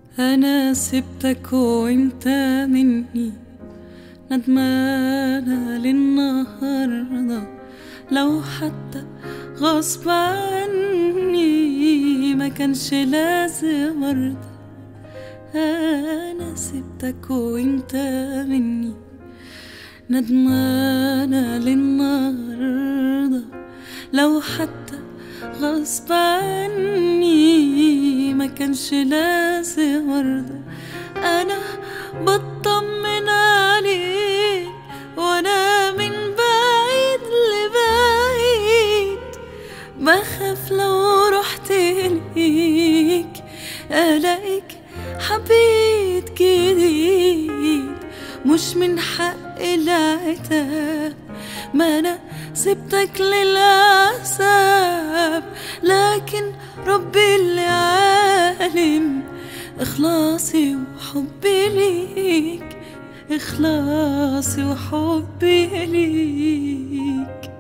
أنا سبتك وانت مني ندمانة للنهاردة لو حتى غصب عني ما كانش لازم أرضى أنا سبتك وانت مني ندمانة للنهاردة لو حتى غصب عني ما كانش لازم أرضى أنا بطمن عليك وأنا من بعيد لبعيد بخاف لو رحت ليك ألاقيك حبيت جديد مش من حق العتاب ما أنا سبتك للعذاب لكن ربي اللي عالم إخلاصي وحبي ليك إخلاصي وحبي ليك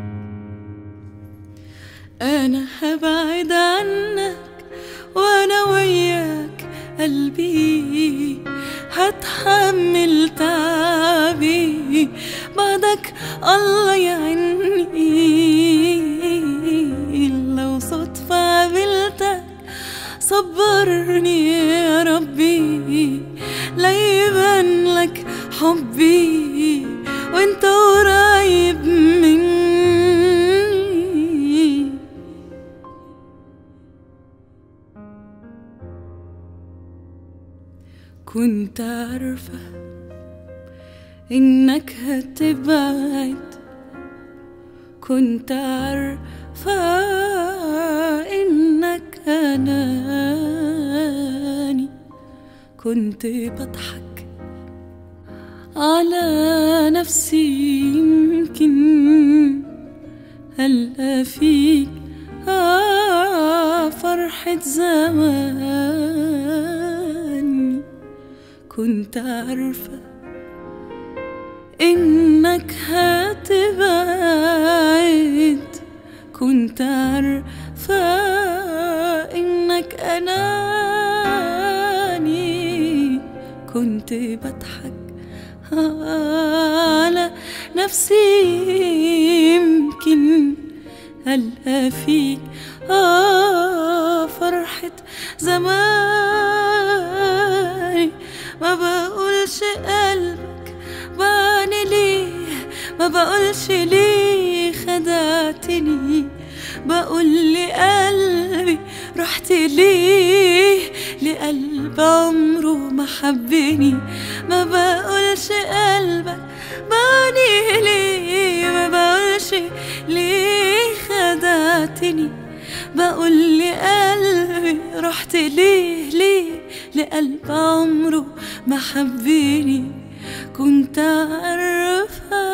أنا هبعد عنك وأنا وياك قلبي هتحمل تعبي بعدك الله يعني لو صدفة قابلتك صبرني يا ربي لا يبان لك حبي وانت قريب مني كنت عارفة إنك هتبعد كنت عارفة إنك أناني كنت بضحك على نفسي يمكن ألقى فيك آه فرحة زمان كنت عارفة إنك هتبعد كنت عارفة إنك أناني كنت بضحك على نفسي يمكن ألقى فيك آه فرحة زماني ما بقولش قلبك بعني ليه ما بقولش ليه خدعتني بقول لقلبي رحت ليه لقلب عمره ما حبني ما بقولش قلبك بعني ليه ما بقولش ليه خدعتني بقول لقلبي رحت ليه ليه لقلب عمره ما حبني كنت عارفة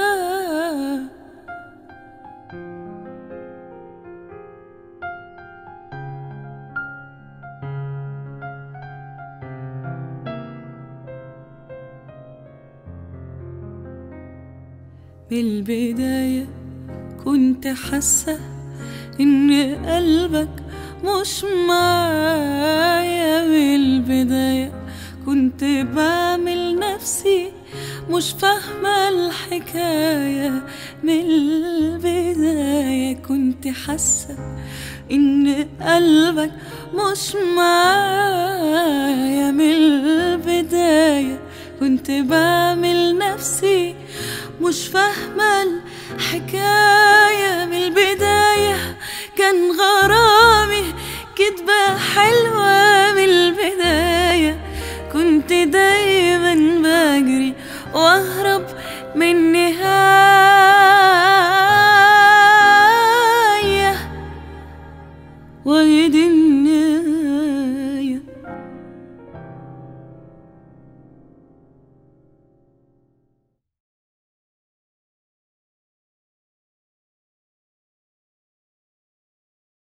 من البداية كنت حاسة إن قلبك مش معايا من البداية كنت بعمل نفسي مش فاهمة الحكاية من البداية كنت حاسة إن قلبك مش معايا من البداية كنت بعمل نفسي مش فاهمة الحكاية من البداية كان غرامي كدبة حلوة من البداية كنت دايما بجري واهرب من نهاية وجد النهاية